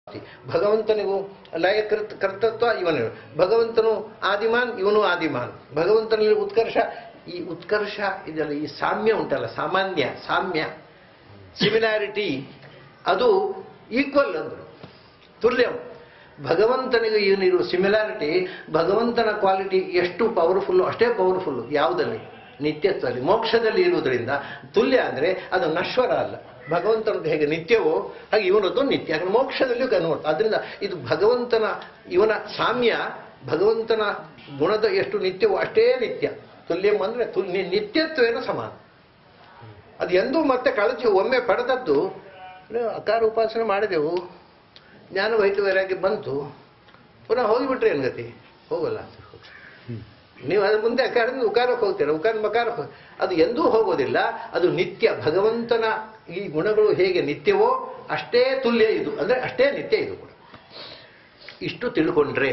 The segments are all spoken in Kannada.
ಭಗವಂತನಿಗೂ ಲಯ ಕೃತ್ ಕರ್ತೃತ್ವ ಇವನು ಭಗವಂತನು ಆದಿಮಾನ್ ಇವನು ಆದಿಮಾನ್ ಭಗವಂತನಲ್ಲಿ ಉತ್ಕರ್ಷ ಈ ಉತ್ಕರ್ಷ ಇದೆಲ್ಲ ಈ ಸಾಮ್ಯ ಉಂಟಲ್ಲ ಸಾಮಾನ್ಯ ಸಾಮ್ಯ ಸಿಮಿಲಾರಿಟಿ ಅದು ಈಕ್ವಲ್ ಅಂದರು ತುಲ್ಯಂ ಭಗವಂತನಿಗೆ ಇವನಿರುವ ಸಿಮಿಲಾರಿಟಿ ಭಗವಂತನ ಕ್ವಾಲಿಟಿ ಎಷ್ಟು ಪವರ್ಫುಲ್ಲು ಅಷ್ಟೇ ಪವರ್ಫುಲ್ಲು ಯಾವುದಲ್ಲಿ ನಿತ್ಯತ್ವದಲ್ಲಿ ಮೋಕ್ಷದಲ್ಲಿ ಇರುವುದರಿಂದ ತುಲ್ಯ ಅಂದರೆ ಅದು ನಶ್ವರ ಅಲ್ಲ ಭಗವಂತನದ್ದು ಹೇಗೆ ನಿತ್ಯವೋ ಹಾಗೆ ಇವನದ್ದು ನಿತ್ಯ ಯಾಕಂದ್ರೆ ಮೋಕ್ಷದಲ್ಲಿಯೂ ಕನ್ವರ್ಟ್ ಅದರಿಂದ ಇದು ಭಗವಂತನ ಇವನ ಸಾಮ್ಯ ಭಗವಂತನ ಗುಣದ ಎಷ್ಟು ನಿತ್ಯವೋ ಅಷ್ಟೇ ನಿತ್ಯ ತುಲ್ಯಂ ಅಂದರೆ ತುಲ್ ನಿ- ನಿತ್ಯತ್ವೇನ ಸಮಾನ ಅದು ಎಂದೂ ಮತ್ತೆ ಕಳಚಿ ಒಮ್ಮೆ ಪಡೆದದ್ದು ಅಂದ್ರೆ ಅಕಾರ ಉಪಾಸನೆ ಮಾಡಿದೆವು ಜ್ಞಾನ ವೈದ್ಯ ವೈರಾಗ್ಯ ಬಂತು ಪುನಃ ಹೋಗಿಬಿಟ್ರೆ ಏನು ಗತಿ ಹೋಗಲ್ಲ ನೀವು ಅದ್ರ ಮುಂದೆ ಅಕಾರದಿಂದ ಉಕಾರಕ್ಕೆ ಹೋಗ್ತೀರ ಉಕಾರ ಮಕಾರಕ್ಕೆ ಹೋಗ್- ಅದು ಎಂದೂ ಹೋಗೋದಿಲ್ಲ ಅದು ನಿತ್ಯ ಭಗವಂತನ ಈ ಗುಣಗಳು ಹೇಗೆ ನಿತ್ಯವೋ ಅಷ್ಟೇ ತುಲ್ಯ ಇದು ಅಂದರೆ ಅಷ್ಟೇ ನಿತ್ಯ ಇದು ಕೂಡ ಇಷ್ಟು ತಿಳ್ಕೊಂಡ್ರೆ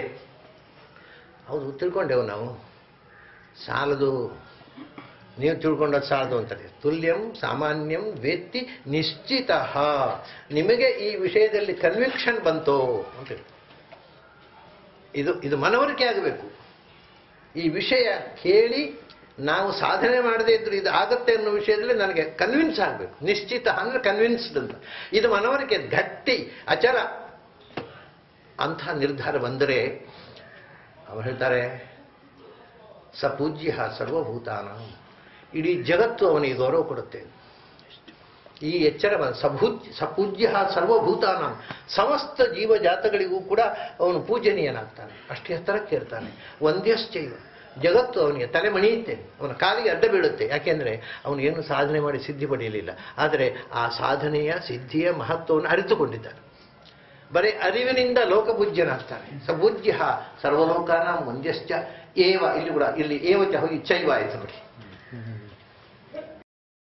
ಹೌದು ತಿಳ್ಕೊಂಡೆವು ನಾವು ಸಾಲದು ನೀವು ತಿಳ್ಕೊಂಡದ್ದು ಸಾಲದು ಅಂತಾರೆ ತುಲ್ಯಂ ಸಾಮಾನ್ಯಂ ವೇತ್ತಿ ನಿಶ್ಚಿತ ನಿಮಗೆ ಈ ವಿಷಯದಲ್ಲಿ ಕನ್ವಿಕ್ಷನ್ ಬಂತೋ ಅಂತೇಳಿ ಇದು ಇದು ಮನವರಿಕೆ ಆಗಬೇಕು ಈ ವಿಷಯ ಕೇಳಿ ನಾವು ಸಾಧನೆ ಮಾಡದೇ ಇದ್ರು ಇದು ಆಗತ್ತೆ ಅನ್ನೋ ವಿಷಯದಲ್ಲಿ ನನಗೆ ಕನ್ವಿನ್ಸ್ ಆಗಬೇಕು ನಿಶ್ಚಿತ ಅಂದ್ರೆ ಕನ್ವಿನ್ಸ್ಡ್ ಅಂತ ಇದು ಮನವರಿಕೆ ಗಟ್ಟಿ ಅಚರ ಅಂಥ ನಿರ್ಧಾರ ಬಂದರೆ ಅವ್ರು ಹೇಳ್ತಾರೆ ಸ ಪೂಜ್ಯ ಸರ್ವಭೂತಾನ ಇಡೀ ಜಗತ್ತು ಅವನಿಗೆ ಗೌರವ ಕೊಡುತ್ತೆ ಈ ಎಚ್ಚರ ಬ- ಸಭೂಜ್ಯ ಸಪೂಜ್ಯ ಸರ್ವಭೂತಾನ ಸಮಸ್ತ ಜೀವಜಾತಗಳಿಗೂ ಕೂಡ ಅವನು ಪೂಜನೀಯನಾಗ್ತಾನೆ ಅಷ್ಟು ಎತ್ತರಕ್ಕೆ ಇರ್ತಾನೆ ಒಂದ್ಯಶ್ಚೈವ ಜಗತ್ತು ಅವನಿಗೆ ತಲೆ ಮಣಿಯುತ್ತೆ ಅವನ ಕಾಲಿಗೆ ಅಡ್ಡ ಬೀಳುತ್ತೆ ಯಾಕೆಂದರೆ ಅವನು ಏನು ಸಾಧನೆ ಮಾಡಿ ಸಿದ್ಧಿ ಪಡೆಯಲಿಲ್ಲ ಆದರೆ ಆ ಸಾಧನೆಯ ಸಿದ್ಧಿಯ ಮಹತ್ವವನ್ನು ಅರಿತುಕೊಂಡಿದ್ದಾನೆ ಬರೀ ಅರಿವಿನಿಂದ ಲೋಕಪೂಜ್ಯನಾಗ್ತಾನೆ ಸಪೂಜ್ಯ ಸರ್ವಲೋಕಾನ ಮಂದ್ಯಶ್ಚ ಏವ ಇಲ್ಲಿ ಕೂಡ ಇಲ್ಲಿ ಏವಚ ಹೋಗಿ ಚೈವ ಆಯ್ತು ನೋಡಿ